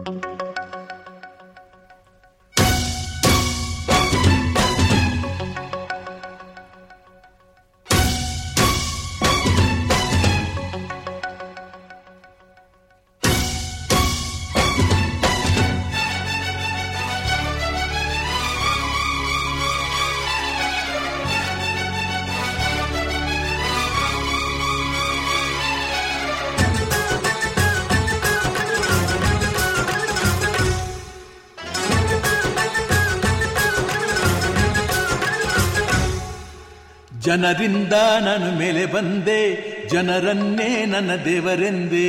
ಜನರಿಂದ ನಾನು ಮೇಲೆ ಬಂದೆ ಜನರನ್ನೇ ನನ್ನ ದೇವರೆಂದೇ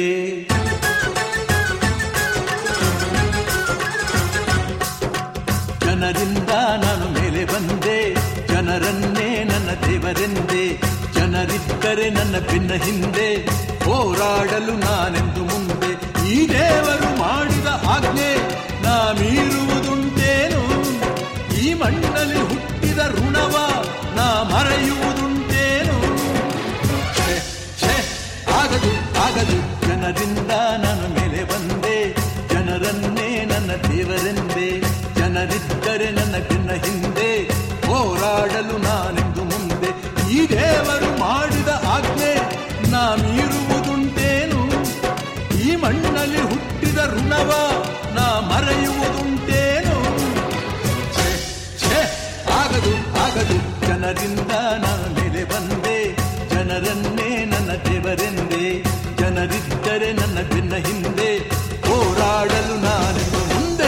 ಜನರಿಂದ ನಾನು ಮೇಲೆ ಬಂದೆ ಜನರನ್ನೇ ನನ್ನ ದೇವರೆಂದೆ ಜನರಿದ್ದರೆ ನನ್ನ ಭಿನ್ನ ಹಿಂದೆ ಹೋರಾಡಲು ನಾನೆಂದು ಮುಂದೆ ಈ ದೇವರು ಮಾಡಿದ ಆಜ್ಞೆ ನಾ ಮೀರುವುದುಂಟೇನು ಈ ಮಣ್ಣಲ್ಲಿ ಹುಟ್ಟಿದ ಋಣವ ನಾ ಮರೆಯುವುದುಂಟೇನು ಛೆ, ಛೆ, ಆಗದು ಆಗದು ಜನರಿಂದ ನಾನು ಮೇಲೆ ಬಂದೆ ಜನರನ್ನೇ ನನ್ನ ದೇವರೆಂದೆ ಜನರಿದ್ದರೆ ನನ್ನ ಭಿನ್ನ ಹಿಂದೆ ಹೋರಾಡಲು ನಾನೆಂದು ಮುಂದೆ ಈ ದೇವರು ಮಾಡಿದ ಆಜ್ಞೆ ನಾ ಮೀರುವುದುಂಟೇನು ಈ ಮಣ್ಣಲ್ಲಿ ಹುಟ್ಟಿದ ಋಣವ ನಾ ಮರೆಯುವುದುಂಟೇನು ಛೆ, ಛೆ, ಆಗದು ಆಗದು ಜನರಿಂದ ನಾನು ಮೇಲೆ ಬಂದೆ ಜನರನ್ನೇ ನನ್ನ ದೇವರೆಂದೆ ಜನರಿದ್ದರೆ ನನ್ನ ಭಿನ್ನ ಹಿಂದೆ ಹೋರಾಡಲು ನಾನೆಂದು ಮುಂದೆ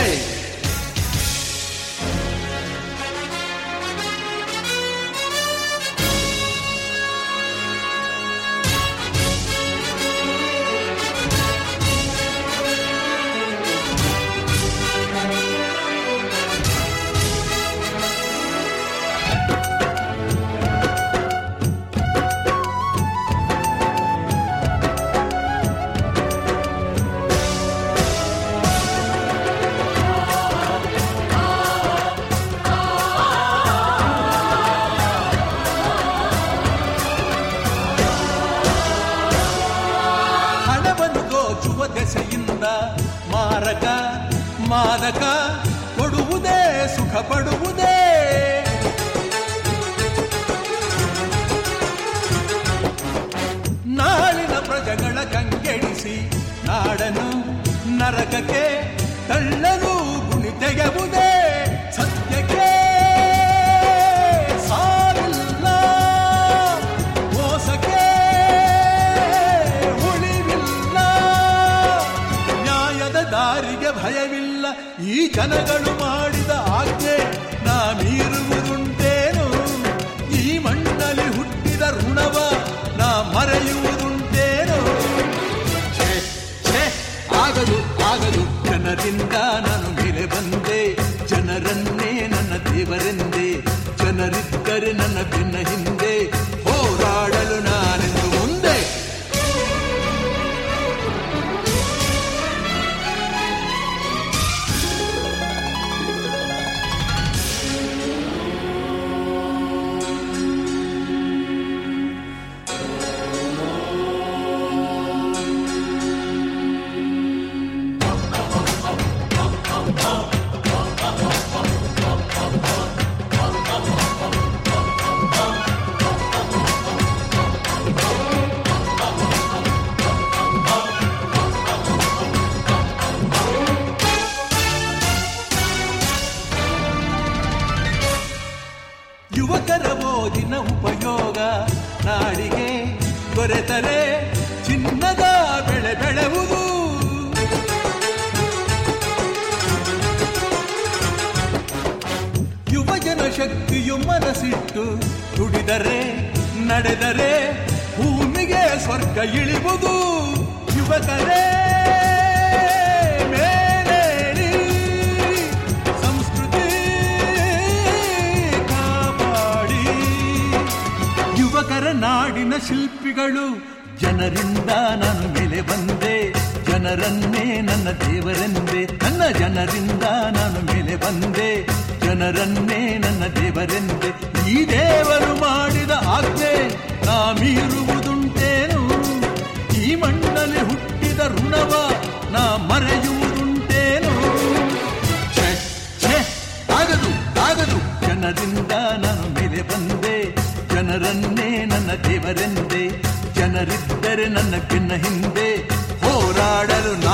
ಹಣವನ್ನು ದೋಚುವ ದೆಸೆಯಿಂದ ಮಾರಕ ಮಾದಕ ಕೊಡುವುದೇ ಸುಖ ಪಡುವುದೇ ನಾಳಿನ ಪ್ರಜೆಗಳ ಕಂಗೆಡಿಸಿ ನಾಡನು ನರಕಕ್ಕೆ ತಳ್ಳಲು ಗುಣಿ ತೆಗೆವುದೇ ಸತ್ಯಕ್ಕೆ ಸಾವಿಲ್ಲ ಮೋಸಕ್ಕೆ ಉಳಿವಿಲ್ಲ ನ್ಯಾಯದ ದಾರಿಗೆ ಭಯವಿಲ್ಲ ಈ ಜನಗಳು ಮಾಡಿದ ಆಜ್ಞೆ ನಾ ಮೀರುವುದುಂಟೇನು ಈ ಮಣ್ಣಲ್ಲಿ ಹುಟ್ಟಿದ ಋಣವ ನಾ ಮರೆಯುವುದುಂಟೇನು ಛೆ, ಛೆ, ಆಗದು ಆಗದು ಜನರಿಂದ ನಾನು ಮೇಲೆ ಬಂದೆ ಜನರನ್ನೇ ನನ್ನ ದೇವರೆಂದೆ ಜನರಿದ್ದರೆ ನನ್ನ ಭಿನ್ನ ಹಿಂದೆ ಹೋರಾಡಲು ನಾನೆಂದು ಮುಂದೆ ಯುವಕರ ಓದಿನ ಉಪಯೋಗ ನಾಡಿಗೆ ದೊರೆತರೆ ಚಿನ್ನದ ಬೆಳೆ ಬೆಳೆಯುವುದು ಯುವಜನ ಶಕ್ತಿಯು ಮನಸ್ಸಿಟ್ಟು ದುಡಿದರೆ ನಡೆದರೆ ಭೂಮಿಗೆ ಸ್ವರ್ಗ ಇಳಿವುದು ಯುವಕರೇ ಮೇಲೇರಿ ಸಂಸ್ಕೃತಿ ಕಾಪಾಡಿ ಯುವಕರ ನಾಡಿನ ಶಿಲ್ಪಿಗಳು ಜನರಿಂದ ನಾನು ಮೇಲೆ ಬಂದೆ ಜನರನ್ನೇ ನನ್ನ ದೇವರೆಂದೆ ನನ್ನ ಜನರಿಂದ ನಾನು ಮೇಲೆ ಬಂದೆ ಜನರನ್ನೇ ನನ್ನ ದೇವರೆಂದೆ ಈ ದೇವರು ಮಾಡಿದ ಆಜ್ಞೆ ನಾ ಮೀರುವುದುಂಟೇನು ಈ ಮಣ್ಣಲ್ಲಿ ಹುಟ್ಟಿದ ಋಣವ ನಾ ಮರೆಯುವುದುಂಟೇನು ಜನರಿಂದ ನಾನು ಮೇಲೆ ಬಂದೆ ಜನರನ್ನೇ ನನ್ನ ದೇವರೆಂದೆ ಜನರಿದ್ದರೆ ನನ್ನ ಬೆನ್ನ ಹಿಂದೆ ಹೋರಾಡಲು